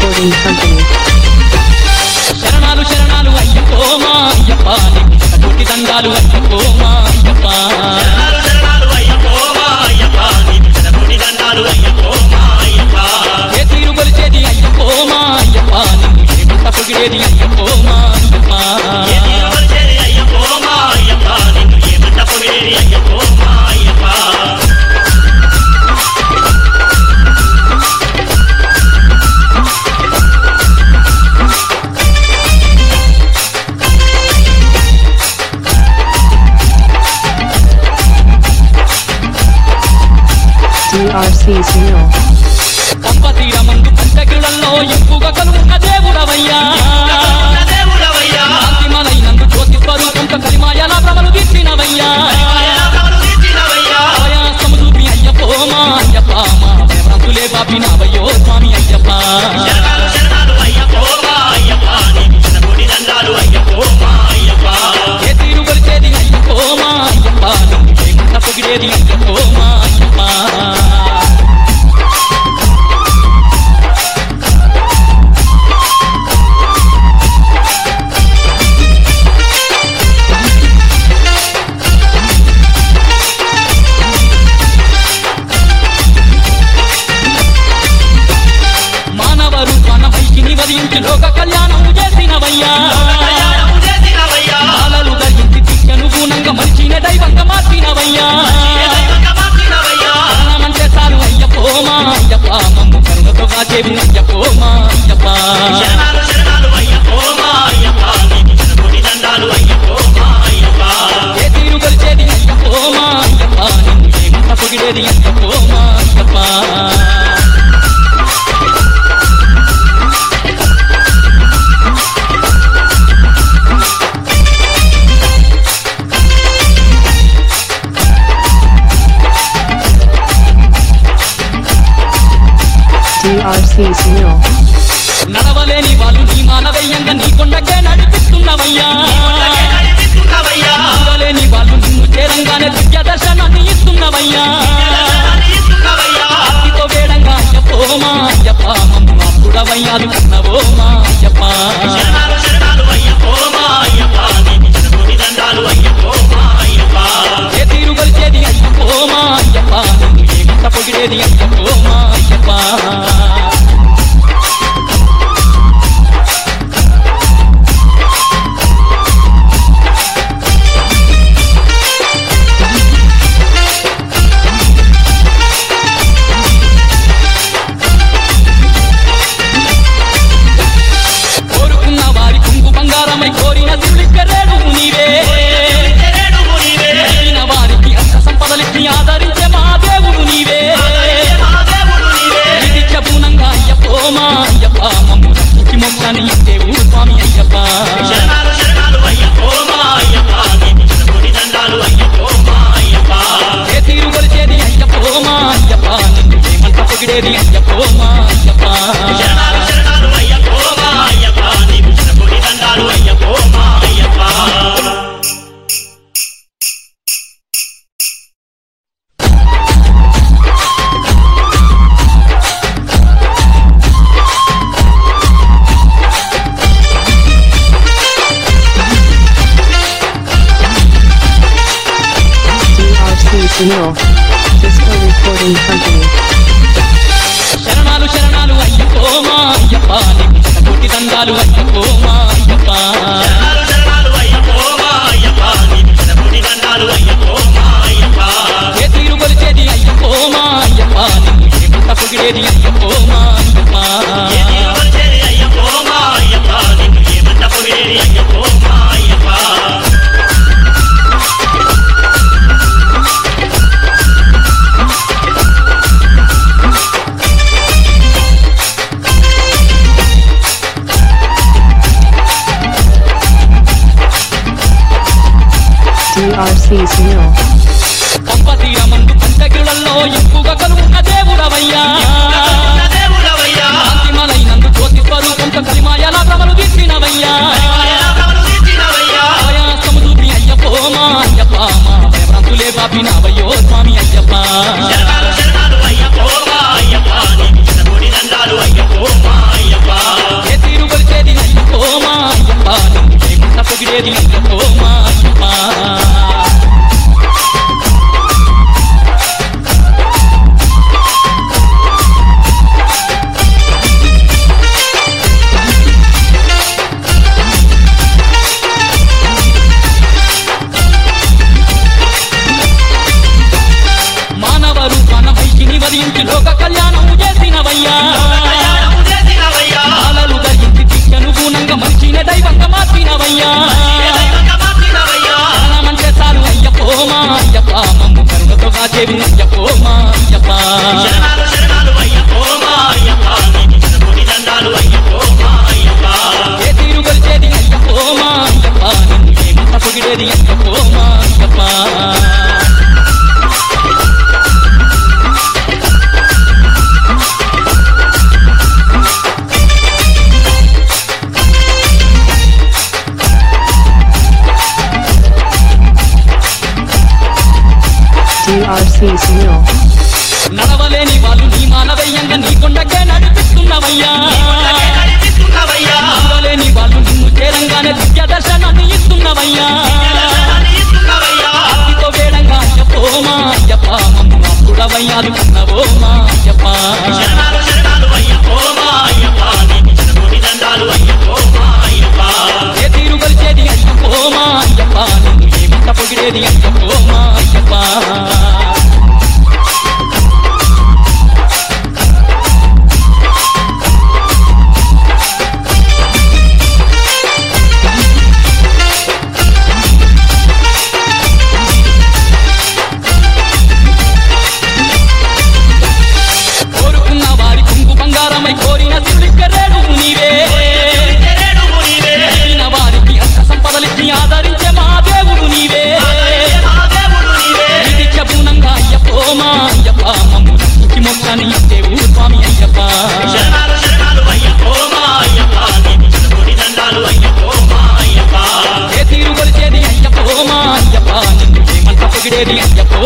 Recording Company. శరణాలు శరణాలు అయ్యప్పో మా అయ్యప్ప నీకు శతకోటి దండాలు అయ్యప్పో మా అయ్యప్ప శరణాలు శరణాలు అయ్యప్పో మా అయ్యప్ప నీకు శతకోటి దండాలు అయ్యప్పో మా అయ్యప్ప ఏ తీరు కొలిచేది అయ్యప్పో మా అయ్యప్ప నిన్ను చేపట్ట పొగిడేది అయ్యప్పో మా అయ్యప్ప ఏ తీరు కొలిచేది అయ్యప్పో మా అయ్యప్ప నిన్ను ఏమంట పొగిడేది అయ్యప్పో మా అయ్యప్ప DRC Sunil. పంప తీరమందు పంచగిరులలో ఎక్కువగా కలుగున్న దేవుడవయ్యా ఉన్న దేవుడవయ్యా శాంతిమలైనందు జ్యోతి స్వరూపంతో కలిమాయల భ్రమలు తీర్చినవయ్యా ఆయన కమలు తీర్చినవయ్యా ప్రయాసము చూపి అయ్యప్పో మా అయ్యప్ప మా భ్రమతులే పాపినవయ్యో స్వామి అయ్యప్ప శరణాలు శరణాలు అయ్యప్పో మా అయ్యప్ప నీకు శతకోటి దండాలు అయ్యప్పో మా అయ్యప్ప ఏ తీరు కొలిచేది అయ్యప్పో మా అయ్యప్ప నిన్ను చేపట్ట పొగిడేది అయ్యప్పో మా అయ్యప్ప మానవ రూపాన వైకిని వరించి లోక కళ్యాణం చేసినవయ్యా కళ్యాణము చేసినవయ్యా బాలలు ధరించి దిక్కను గుణంగా మనిషిని దైవంగా మార్చినవయ్యా ఏ దైవంగా మార్చినవయ్యా ప్రాణమంటే చాలు అయ్యప్పో మా అయ్యప్ప మమ్ము కరుణతో కాచేవు అయ్యప్పో మా అయ్యప్ప శరణాలు శరణాలు అయ్యప్పో మా అయ్యప్ప నీకు శతకోటి దండాలు అయ్యప్పో మా అయ్యప్ప ఏ తీరు కొలిచేది అయ్యప్పో మా అయ్యప్ప నిన్ను ఏమంత పొగిడేది అయ్యప్పో మా అయ్యప్ప DRC Sunil. నడవలేని వాళ్ళు నీ మానవయ్యంగా నీ కొండకే నడిపిస్తున్నవయ్యా అలాగే నడిపిస్తున్నవయ్యా నడవలేని వాళ్ళు నిన్ను చేరంగానే దివ్య దర్శనాన్ని ఇస్తున్నవయ్యా దర్శనాన్ని ఇస్తున్నవయ్యా భక్తితో వేడంగా అయ్యప్పో మా అయ్యప్ప మమ్ము అప్పుడవయ్యాలు కన్నవో మా అయ్యప్ప శరణాలు శరణాలు అయ్యప్పో మా అయ్యప్ప నీకు శతకోటి దండాలు అయ్యప్పో మా అయ్యప్ప ఏ తీరు కొలిచేది అయ్యప్పో మా అయ్యప్ప నిన్ను ఏమంత పొగిడేది అయ్యప్పో మా అయ్యప్ప కోరుకున్న వారి కుంగు బంగారమై కోరిన దివులిక్కరేడు నీవే తెరేడుము నీవే అడిగిన వారికి అష్ట సంపదలిచ్చి ఆదరించే మా దేవుడు నీవే ఆదరించే మా దేవుడు నీవే నిత్య పూనంగా అయ్యప్పో మా అయ్యప్ప మమ్ము రక్షించి మోక్షాన్ని ఇచ్చేవు స్వామి అయ్యప్ప శరణాలు శరణాలు అయ్యప్పో మా అయ్యప్ప నీకు శతకోటి దండాలు అయ్యప్పో మా అయ్యప్ప ఏ తీరు కొలిచేది అయ్యప్పో మా అయ్యప్ప నిన్ను ఏమంట పొగిడేది అయ్యప్పో మా అయ్యప్ప శరణాలు శరణాలు అయ్యప్పో మా అయ్యప్ప నీకు శతకోటి దండాలు అయ్యప్పో మా Ayyappa DRC Sunil. Disco Recording Company. శరణాలు శరణాలు అయ్యప్పో మా అయ్యప్ప నీకు శతకోటి దండాలు అయ్యప్పో మా అయ్యప్ప శరణాలు శరణాలు అయ్యప్పో మా అయ్యప్ప నీకు శతకోటి దండాలు అయ్యప్పో మా అయ్యప్ప ఏ తీరు కొలిచేది అయ్యప్పో మా అయ్యప్ప నిన్ను ఏమంట పొగిడేది అయ్యప్పో మా అయ్యప్ప ఏ తీరు వచ్చేది అయ్యప్పో మా అయ్యప్ప నిన్ను ఏమంట పొగిడేది అయ్యప్పో మా అయ్యప్ప DRC Sunil. పంప తీరమందు పంచగిరులలో ఎక్కువగా కలుగున్న దేవుడవయ్యా ఉన్న దేవుడవయ్యా మాదేవు అయ్యప్పో మా అయ్యప్ప శరణాలు శరణాలు అయ్యప్పో మా అయ్యప్ప నీకు శతకోటి దండాలు అయ్యప్పో మా అయ్యప్ప ఏ తీరు కొలిచేది అయ్యప్పో మా అయ్యప్ప నిన్ను ఏమంత పొగిడేది అయ్యప్పో మా అయ్యప్ప DRC Sunil. నడవలేని వాళ్ళు నీ మానవయ్యంగా నీ కొండకే నడిపిస్తున్నవయ్యా అలాగే నడిపిస్తున్నవయ్యా నడవలేని వాళ్ళు నిన్ను చేరంగానే దివ్య దర్శనాన్ని ఇస్తున్నవయ్యా దర్శనాన్ని ఇస్తున్నవయ్యా భక్తితో వేడంగా అయ్యప్పో మా అయ్యప్ప మమ్ము అప్పుడవయ్యాలు కన్నవో మా అయ్యప్ప శరణాలు శరణాలు అయ్యప్పో మా అయ్యప్ప నీకు శతకోటి దండాలు అయ్యప్పో మా అయ్యప్ప ఏ తీరు కొలిచేది అయ్యప్పో మా అయ్యప్ప నిన్ను ఏమంత పొగిడేది అయ్యప్పో మా అయ్యప్ప కోరుకున్న వారి కుంగు బంగారమై కోరిన శివుడిక్కరేడు నీవే తెరేడుము నీవే కోరిన వారికి అష్ట సంపదలిచ్చి ఆదరించే మా దేవుడు నీవే మా దేవుడు నీవే ఇది చెబునంగా అయ్యప్పో మా అయ్యప్ప మమ్ము రక్షించి మొక్కని ఇచ్చేవు స్వామి అయ్యప్ప శరణాలు శరణాలు అయ్యప్పో మా అయ్యప్ప నీకు శతకోటి దండాలు అయ్యప్పో మా అయ్యప్ప ఏ తీరు కొలిచేది అయ్యప్పో మా అయ్యప్ప నిన్ను ఏమంట పొగిడేది అయ్యప్పో